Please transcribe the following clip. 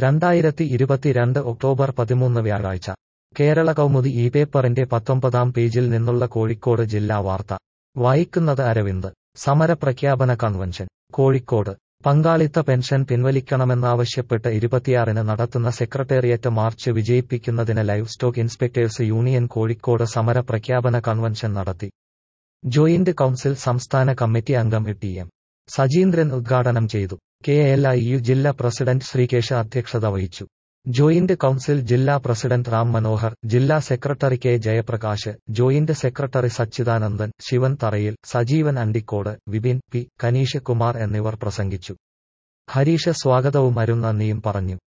രണ്ടായിരത്തി ഇരുപത്തിരണ്ട് ഒക്ടോബർ പതിമൂന്ന് വ്യാഴാഴ്ച കേരള കൗമുദി ഈ പേപ്പറിന്റെ പത്തൊമ്പതാം പേജിൽ നിന്നുള്ള കോഴിക്കോട് ജില്ലാ വാർത്ത വായിക്കുന്നത് അരവിന്ദ് സമരപ്രഖ്യാപന കൺവെൻഷൻ കോഴിക്കോട് പങ്കാളിത്ത പെൻഷൻ പിൻവലിക്കണമെന്നാവശ്യപ്പെട്ട് ഇരുപത്തിയാറിന് നടത്തുന്ന സെക്രട്ടേറിയറ്റ് മാർച്ച് വിജയിപ്പിക്കുന്നതിന് live stock inspectors union Kozhikode സമര പ്രഖ്യാപന കൺവെൻഷൻ നടത്തി ജോയിന്റ് കൌൺസിൽ സംസ്ഥാന കമ്മിറ്റി അംഗം ടി എം സജീന്ദ്രൻ ഉദ്ഘാടനം ചെയ്തു കെ എൽ ഐ യു ജില്ലാ പ്രസിഡന്റ് ശ്രീകേശ അധ്യക്ഷത വഹിച്ചു ജോയിന്റ് കൌൺസിൽ ജില്ലാ പ്രസിഡന്റ് റാം മനോഹർ ജില്ലാ secretary K Jayaprakash joint secretary Sachidanandan Sivan Tharayil Sajeevan Andikode Vipin P Kaneesh Kumar എന്നിവർ പ്രസംഗിച്ചു ഹരീഷ് സ്വാഗതവും അരുൺ നന്ദിയും പറഞ്ഞു